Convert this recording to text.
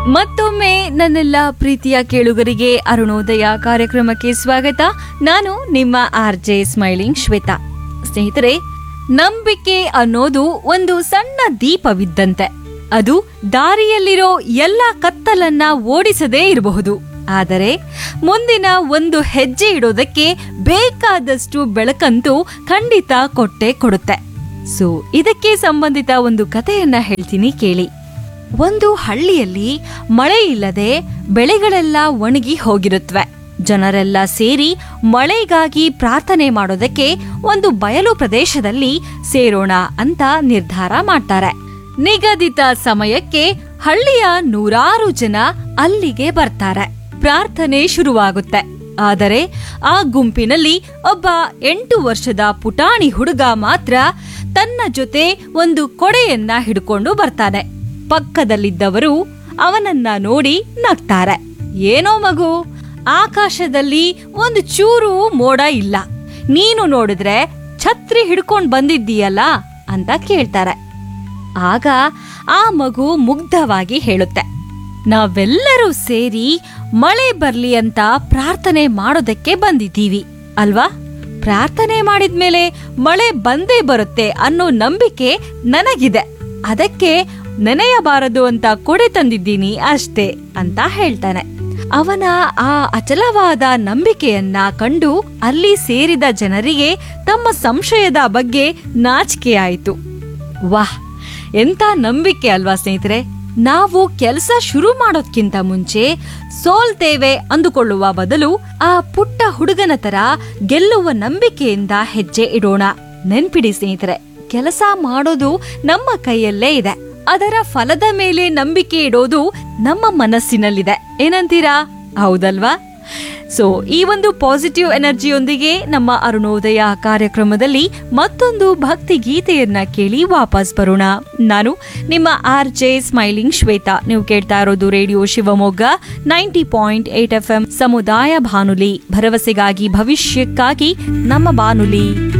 ಮತ್ತೊಮ್ಮೆ ನನ್ನೆಲ್ಲ ಪ್ರೀತಿಯ ಕೇಳುಗರಿಗೆ ಅರುಣೋದಯ ಕಾರ್ಯಕ್ರಮಕ್ಕೆ ಸ್ವಾಗತ ನಾನು ನಿಮ್ಮ ಆರ್ ಜೆ ಸ್ಮೈಲಿಂಗ್ ಶ್ವೇತಾ ಸ್ನೇಹಿತರೆ ನಂಬಿಕೆ ಅನ್ನೋದು ಒಂದು ಸಣ್ಣ ದೀಪವಿದ್ದಂತೆ ಅದು ದಾರಿಯಲ್ಲಿರೋ ಎಲ್ಲ ಕತ್ತಲನ್ನ ಓಡಿಸದೇ ಇರಬಹುದು ಆದರೆ ಮುಂದಿನ ಒಂದು ಹೆಜ್ಜೆ ಇಡೋದಕ್ಕೆ ಬೇಕಾದಷ್ಟು ಬೆಳಕಂತೂ ಖಂಡಿತ ಕೊಟ್ಟೆ ಕೊಡುತ್ತೆ ಸೊ ಇದಕ್ಕೆ ಸಂಬಂಧಿತ ಒಂದು ಕಥೆಯನ್ನ ಹೇಳ್ತೀನಿ ಕೇಳಿ ಒಂದು ಹಳ್ಳಿಯಲ್ಲಿ ಮಳೆ ಇಲ್ಲದೆ ಬೆಳೆಗಳೆಲ್ಲ ಒಣಗಿ ಹೋಗಿರುತ್ತವೆ ಜನರೆಲ್ಲ ಸೇರಿ ಮಳೆಗಾಗಿ ಪ್ರಾರ್ಥನೆ ಮಾಡೋದಕ್ಕೆ ಒಂದು ಬಯಲು ಪ್ರದೇಶದಲ್ಲಿ ಸೇರೋಣ ಅಂತ ನಿರ್ಧಾರ ಮಾಡ್ತಾರೆ ನಿಗದಿತ ಸಮಯಕ್ಕೆ ಹಳ್ಳಿಯ ನೂರಾರು ಜನ ಅಲ್ಲಿಗೆ ಬರ್ತಾರೆ ಪ್ರಾರ್ಥನೆ ಶುರುವಾಗುತ್ತೆ ಆದರೆ ಆ ಗುಂಪಿನಲ್ಲಿ ಒಬ್ಬ ಎಂಟು ವರ್ಷದ ಪುಟಾಣಿ ಹುಡುಗ ಮಾತ್ರ ತನ್ನ ಜೊತೆ ಒಂದು ಕೊಡೆಯನ್ನ ಹಿಡ್ಕೊಂಡು ಬರ್ತಾನೆ ಪಕ್ಕದಲ್ಲಿದ್ದವರು ಅವನನ್ನ ನೋಡಿ ನಗ್ತಾರೆ ಏನೋ ಮಗು ಆಕಾಶದಲ್ಲಿ ಒಂದು ಚೂರು ಮೋಡ ಇಲ್ಲ ನೀನು ನೋಡಿದ್ರೆ ಛತ್ರಿ ಹಿಡ್ಕೊಂಡ್ ಬಂದಿದ್ದೀಯಲ್ಲ ಅಂತ ಕೇಳ್ತಾರೆ ಆಗ ಆ ಮಗು ಮುಗ್ಧವಾಗಿ ಹೇಳುತ್ತೆ ನಾವೆಲ್ಲರೂ ಸೇರಿ ಮಳೆ ಬರ್ಲಿ ಅಂತ ಪ್ರಾರ್ಥನೆ ಮಾಡೋದಕ್ಕೆ ಬಂದಿದ್ದೀವಿ ಅಲ್ವಾ ಪ್ರಾರ್ಥನೆ ಮಾಡಿದ್ಮೇಲೆ ಮಳೆ ಬಂದೇ ಬರುತ್ತೆ ಅನ್ನೋ ನಂಬಿಕೆ ನನಗಿದೆ ಅದಕ್ಕೆ ನೆನೆಯಬಾರದು ಅಂತ ಕೊಡೆ ತಂದಿದ್ದೀನಿ ಅಷ್ಟೇ ಅಂತ ಹೇಳ್ತಾನೆ ಅವನ ಆ ಅಚಲವಾದ ನಂಬಿಕೆಯನ್ನ ಕಂಡು ಅಲ್ಲಿ ಸೇರಿದ ಜನರಿಗೆ ತಮ್ಮ ಸಂಶಯದ ಬಗ್ಗೆ ನಾಚಿಕೆಯಾಯಿತು ವಾಹ್ ಎಂತ ನಂಬಿಕೆ ಅಲ್ವಾ ಸ್ನೇಹಿತರೆ ನಾವು ಕೆಲಸ ಶುರು ಮಾಡೋದ್ಕಿಂತ ಮುಂಚೆ ಸೋಲ್ತೇವೆ ಅಂದುಕೊಳ್ಳುವ ಬದಲು ಆ ಪುಟ್ಟ ಹುಡುಗನ ತರ ಗೆಲ್ಲುವ ನಂಬಿಕೆಯಿಂದ ಹೆಜ್ಜೆ ಇಡೋಣ ನೆನ್ಪಿಡಿ ಸ್ನೇಹಿತರೆ ಕೆಲಸ ಮಾಡೋದು ನಮ್ಮ ಕೈಯಲ್ಲೇ ಇದೆ ಅದರ ಫಲದ ಮೇಲೆ ನಂಬಿಕೆ ಇಡೋದು ನಮ್ಮ ಮನಸ್ಸಿನಲ್ಲಿದೆ ಏನಂತೀರಾ ಹೌದಲ್ವಾ ಸೊ ಈ ಒಂದು ಪಾಸಿಟಿವ್ ಎನರ್ಜಿಯೊಂದಿಗೆ ನಮ್ಮ ಅರುಣೋದಯ ಕಾರ್ಯಕ್ರಮದಲ್ಲಿ ಮತ್ತೊಂದು ಭಕ್ತಿ ಗೀತೆಯನ್ನ ಕೇಳಿ ವಾಪಸ್ ಬರೋಣ ನಾನು ನಿಮ್ಮ ಆರ್ ಜೆ ಸ್ಮೈಲಿಂಗ್ ಶ್ವೇತಾ ನೀವು ಕೇಳ್ತಾ ಇರೋದು radio Shivamogga ninety point eight F M ಸಮುದಾಯ ಬಾನುಲಿ ಭರವಸೆಗಾಗಿ ಭವಿಷ್ಯಕ್ಕಾಗಿ ನಮ್ಮ ಬಾನುಲಿ